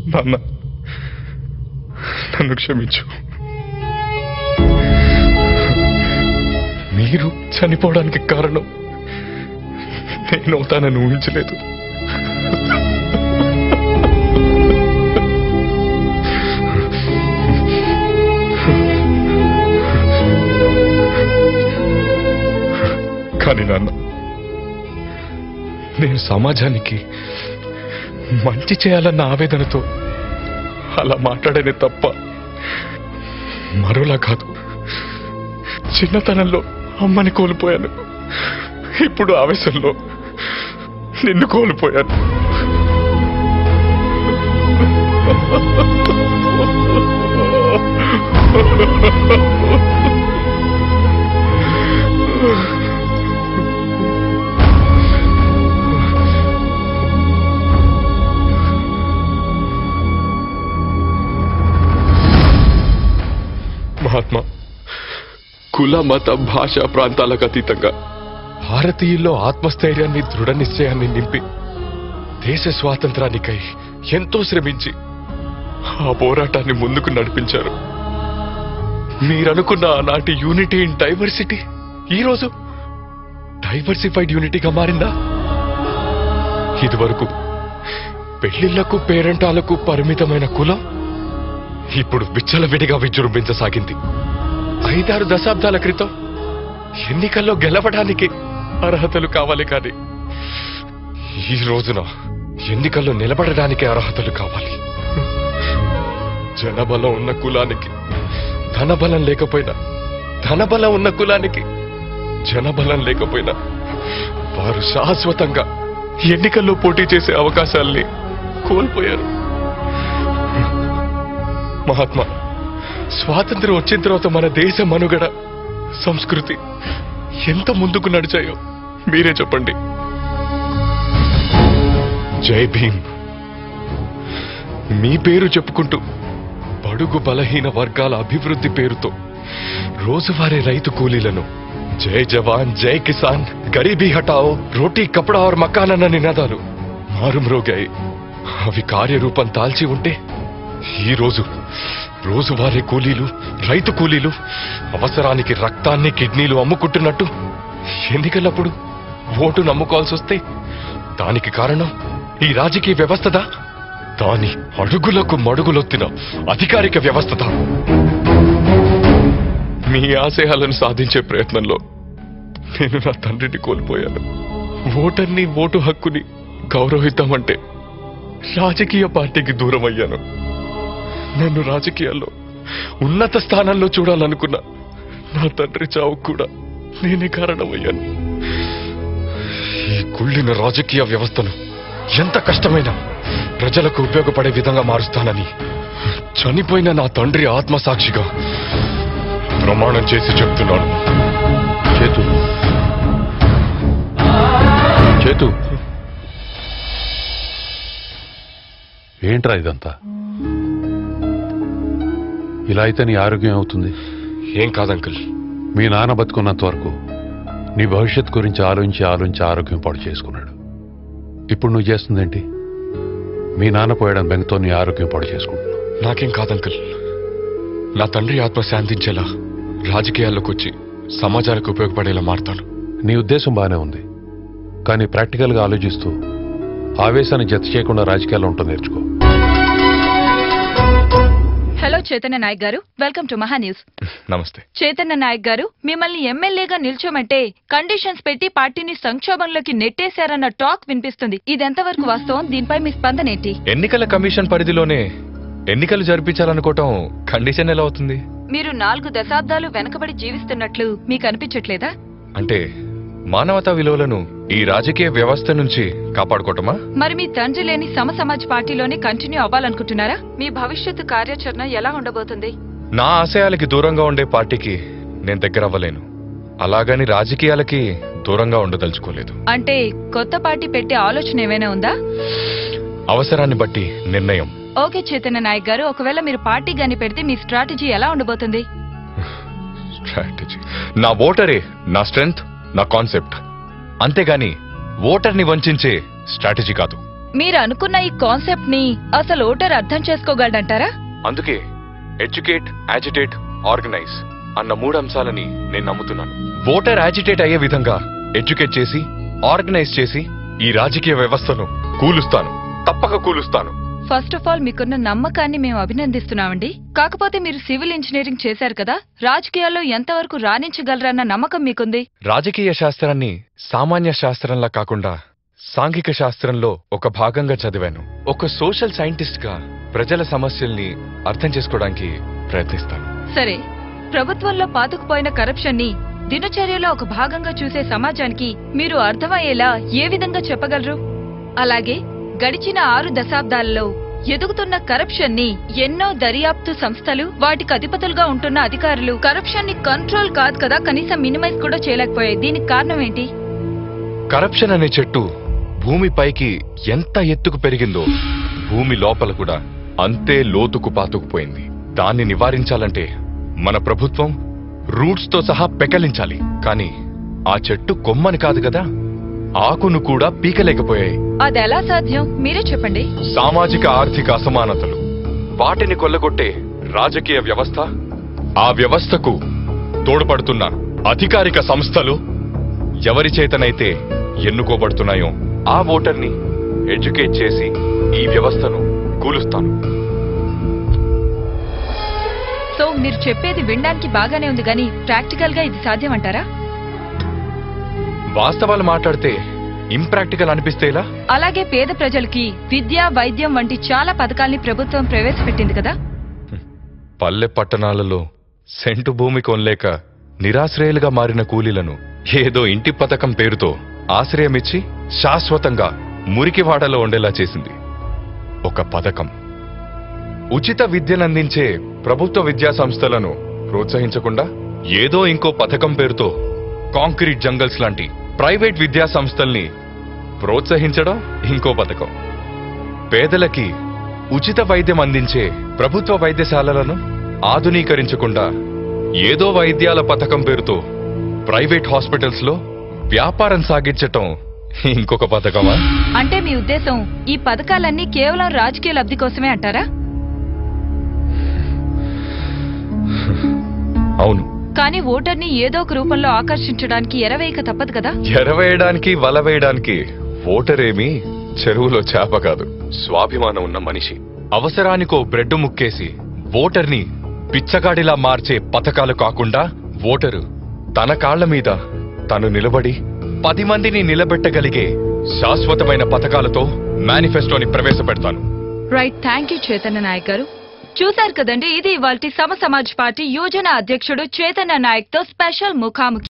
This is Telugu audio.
నాన్న నన్ను క్షమించు మీరు చనిపోవడానికి కారణం నేను అవుతానని ఊహించలేదు కానీ నాన్న నేను సమాజానికి మంచి చేయాలన్న ఆవేదనతో అలా మాట్లాడేది తప్ప మరోలా కాదు చిన్నతనంలో అమ్మని కోల్పోయాను ఇప్పుడు ఆవేశంలో నిన్ను కోల్పోయాను మహాత్మా కుల మత భాష ప్రాంతాలకు అతీతంగా భారతీయుల్లో ఆత్మస్థైర్యాన్ని దృఢ నిశ్చయాన్ని నింపి దేశ స్వాతంత్రానికై ఎంతో శ్రమించి ఆ పోరాటాన్ని ముందుకు నడిపించారు మీరనుకున్న ఆనాటి యూనిటీ ఇన్ డైవర్సిటీ ఈరోజు డైవర్సిఫైడ్ యూనిటీగా మారిందా ఇదివరకు పెళ్లిళ్లకు పేరెంటాలకు పరిమితమైన కులం ఇప్పుడు విచ్చలవిడిగా విజృంభించసాగింది ఐదారు దశాబ్దాల క్రితం ఎన్నికల్లో గెలవడానికి అర్హతలు కావాలి కానీ ఈ రోజున ఎన్నికల్లో నిలబడడానికి అర్హతలు కావాలి జనబలం ఉన్న కులానికి ధనబలం లేకపోయినా ధనబలం ఉన్న కులానికి జనబలం లేకపోయినా వారు శాశ్వతంగా ఎన్నికల్లో పోటీ చేసే అవకాశాల్ని కోల్పోయారు మహాత్మా స్వాతంత్రం వచ్చిన తర్వాత మన దేశ మనుగడ సంస్కృతి ఎంత ముందుకు నడిచాయో మీరే చెప్పండి జై భీమ్ మీ పేరు చెప్పుకుంటూ బడుగు బలహీన వర్గాల అభివృద్ధి పేరుతో రోజువారీ రైతు కూలీలను జై జవాన్ జై కిసాన్ గరీబీ హటాओ రోటీ కపడా और మకాన్ అన్న నినాదాలు మారుమ్రోగాయి అవి కార్యరూపం దాల్చి ఉంటే ఈ రోజు రోజువారీ కూలీలు రైతు కూలీలు అవసరానికి రక్తాన్ని కిడ్నీలు అమ్ముకుంటున్నట్టు ఎన్నికలప్పుడు ఓటు నమ్ముకోవాల్సి వస్తే దానికి కారణం ఈ రాజకీయ వ్యవస్థదా దాని అడుగులకు మడుగులొత్తిన అధికారిక వ్యవస్థదా మీ ఆశయాలను సాధించే ప్రయత్నంలో నేను నా తండ్రిని కోల్పోయాను ఓటర్ని ఓటు హక్కుని గౌరవిద్దామంటే రాజకీయ పార్టీకి దూరం అయ్యాను నన్ను రాజకీయాల్లో ఉన్నత స్థానంలో చూడాలనుకున్న నా తండ్రి చావు కూడా నేనే కారణమయ్యాను ఈ కుళ్ళిన రాజకీయ వ్యవస్థను ఎంత కష్టమైనా ప్రజలకు ఉపయోగపడే విధంగా మారుస్తానని చనిపోయిన నా తండ్రి ఆత్మసాక్షిగా ప్రమాణం చేసి చెప్తున్నాను చేతు చేతు ఏంట్రా ఇదంతా ఇలా అయితే నీ ఆరోగ్యం అవుతుంది ఏం కాదు అంకుల్ మీ నాన్న బతుకున్నంత వరకు నీ భవిష్యత్ గురించి ఆలోచించి ఆలోచించి ఆరోగ్యం పాడు చేసుకున్నాడు ఇప్పుడు నువ్వు చేస్తుందేంటి మీ నాన్న పోయడం బెంగతో నీ ఆరోగ్యం పాడు చేసుకుంటున్నావు నాకేం కాదు అంకుల్ నా తండ్రి ఆత్మ శాంతించేలా రాజకీయాల్లోకి వచ్చి సమాజానికి ఉపయోగపడేలా మారుతాను నీ ఉద్దేశం బాగానే ఉంది కానీ ప్రాక్టికల్గా ఆలోచిస్తూ ఆవేశాన్ని జత చేయకుండా రాజకీయాల్లో ఉంటా నేర్చుకో హలో చైతన్య నాయక్ గారు వెల్కమ్ టు మహా న్యూస్ నమస్తే చైతన్య నాయక్ గారు మిమ్మల్ని ఎమ్మెల్యేగా నిల్చోమంటే కండిషన్స్ పెట్టి పార్టీని సంక్షోభంలోకి నెట్టేశారన్న టాక్ వినిపిస్తుంది ఇదెంతవరకు వాస్తవం దీనిపై మీ స్పందన ఏంటి ఎన్నికల కమిషన్ పరిధిలోనే ఎన్నికలు జరిపించాలనుకోవటం కండిషన్ ఎలా అవుతుంది మీరు నాలుగు దశాబ్దాలు వెనకబడి జీవిస్తున్నట్లు మీకు అనిపించట్లేదా అంటే మానవతా విలువలను ఈ రాజకీయ వ్యవస్థ నుంచి కాపాడుకోవటమా మరి మీ తండ్రి లేని సమ సమాజ్ పార్టీలోనే కంటిన్యూ అవ్వాలనుకుంటున్నారా మీ భవిష్యత్తు కార్యాచరణ ఎలా ఉండబోతుంది నా ఆశయాలకి దూరంగా ఉండే పార్టీకి నేను దగ్గర అవ్వలేను అలాగని రాజకీయాలకి దూరంగా ఉండదలుచుకోలేదు అంటే కొత్త పార్టీ పెట్టే ఆలోచన ఏమైనా ఉందా అవసరాన్ని బట్టి నిర్ణయం ఓకే చైతన్య నాయక్ గారు ఒకవేళ మీరు పార్టీ గాని పెడితే మీ స్ట్రాటజీ ఎలా ఉండబోతుంది స్ట్రాటజీ నా ఓటరే నా స్ట్రెంగ్త్ నా కాన్సెప్ట్ అంతేగాని ఓటర్ని వంచే స్ట్రాటజీ కాదు మీరు అనుకున్న ఈ కాన్సెప్ట్ ని అసలు ఓటర్ అర్థం చేసుకోగలడంటారా అందుకే ఎడ్యుకేట్ యాజిటేట్ ఆర్గనైజ్ అన్న మూడు అంశాలని నేను నమ్ముతున్నాను ఓటర్ యాజిటేట్ అయ్యే విధంగా ఎడ్యుకేట్ చేసి ఆర్గనైజ్ చేసి ఈ రాజకీయ వ్యవస్థను కూలుస్తాను తప్పక కూలుస్తాను ఫస్ట్ ఆఫ్ ఆల్ మీకున్న నమ్మకాన్ని మేము అభినందిస్తున్నామండి కాకపోతే మీరు సివిల్ ఇంజనీరింగ్ చేశారు కదా రాజకీయాల్లో ఎంతవరకు రాణించగలరన్న నమ్మకం మీకుంది రాజకీయ శాస్త్రాన్ని సామాన్య శాస్త్రంలా కాకుండా సాంఘిక శాస్త్రంలో ఒక భాగంగా చదివాను ఒక సోషల్ సైంటిస్ట్ గా ప్రజల సమస్యల్ని అర్థం చేసుకోవడానికి ప్రయత్నిస్తాను సరే ప్రభుత్వంలో పాతుకుపోయిన కరప్షన్ ని దినచర్యలో ఒక భాగంగా చూసే సమాజానికి మీరు అర్థమయ్యేలా ఏ విధంగా చెప్పగలరు అలాగే గడిచిన ఆరు దశాబ్దాలలో ఎదుగుతున్న కరప్షన్ ని ఎన్నో దర్యాప్తు సంస్థలు వాటికి అధిపతులుగా ఉంటున్న అధికారులు కరప్షన్ ని కంట్రోల్ కాదు కదా కనీసం మినిమైజ్ కూడా చేయలేకపోయాయి దీనికి కారణం ఏంటి కరప్షన్ అనే చెట్టు భూమిపైకి ఎంత ఎత్తుకు పెరిగిందో భూమి లోపల కూడా అంతే లోతుకు పాతుకుపోయింది దాన్ని నివారించాలంటే మన ప్రభుత్వం రూట్స్ తో సహా పెకలించాలి కానీ ఆ చెట్టు కొమ్మని కాదు కదా ఆకును కూడా పీకలేకపోయాయి అది ఎలా సాధ్యం మీరే చెప్పండి సామాజిక ఆర్థిక అసమానతలు వాటిని కొల్లగొట్టే రాజకీయ వ్యవస్థ ఆ వ్యవస్థకు తోడ్పడుతున్న అధికారిక సంస్థలు ఎవరి చేతనైతే ఎన్నుకోబడుతున్నాయో ఆ ఓటర్ని ఎడ్యుకేట్ చేసి ఈ వ్యవస్థను కూలుస్తాను సో మీరు చెప్పేది వినడానికి బాగానే ఉంది కానీ ప్రాక్టికల్ గా ఇది సాధ్యం అంటారా వాస్తవాలు మాట్లాడితే ఇంప్రాక్టికల్ అనిపిస్తే ఇలా అలాగే పేద ప్రజలకి విద్య వైద్యం వంటి చాలా పథకాల్ని ప్రభుత్వం ప్రవేశపెట్టింది కదా పల్లె పట్టణాలలో సెంటు భూమి కొనలేక నిరాశ్రయులుగా మారిన కూలీలను ఏదో ఇంటి పథకం పేరుతో ఆశ్రయమిచ్చి శాశ్వతంగా మురికివాడలో ఉండేలా చేసింది ఒక పథకం ఉచిత విద్యనందించే ప్రభుత్వ విద్యా సంస్థలను ప్రోత్సహించకుండా ఏదో ఇంకో పథకం పేరుతో కాంక్రీట్ జంగల్స్ లాంటి ప్రైవేట్ విద్యా సంస్థల్ని ప్రోత్సహించడం ఇంకో పథకం పేదలకి ఉచిత వైద్యం అందించే ప్రభుత్వ వైద్యశాలలను ఆధునీకరించకుండా ఏదో వైద్యాల పథకం పేరుతో ప్రైవేట్ హాస్పిటల్స్ లో వ్యాపారం సాగించటం ఇంకొక పథకమా అంటే మీ ఉద్దేశం ఈ పథకాలన్నీ కేవలం రాజకీయ లబ్ధి కోసమే అంటారా అవును కానీ ఓటర్ని ఏదో ఒక రూపంలో ఆకర్షించడానికి ఎరవేయక తప్పదు కదా ఎరవేయడానికి వల వేయడానికి ఓటరేమీ చెరువులో చేప కాదు స్వాభిమానం ఉన్న మనిషి అవసరానికో బ్రెడ్ ముక్కేసి ఓటర్ని పిచ్చగాడిలా మార్చే పథకాలు కాకుండా ఓటరు తన కాళ్ల మీద తను నిలబడి పది మందిని నిలబెట్టగలిగే శాశ్వతమైన పథకాలతో మేనిఫెస్టోని ప్రవేశపెడతాను right thank you Chaitanya Naik గారు చూశారు కదండి ఇది ఇవాల్టి సమ సమాజ్ పార్టీ యోజన అధ్యక్షుడు చైతన్య నాయక్ తో స్పెషల్ ముఖాముఖి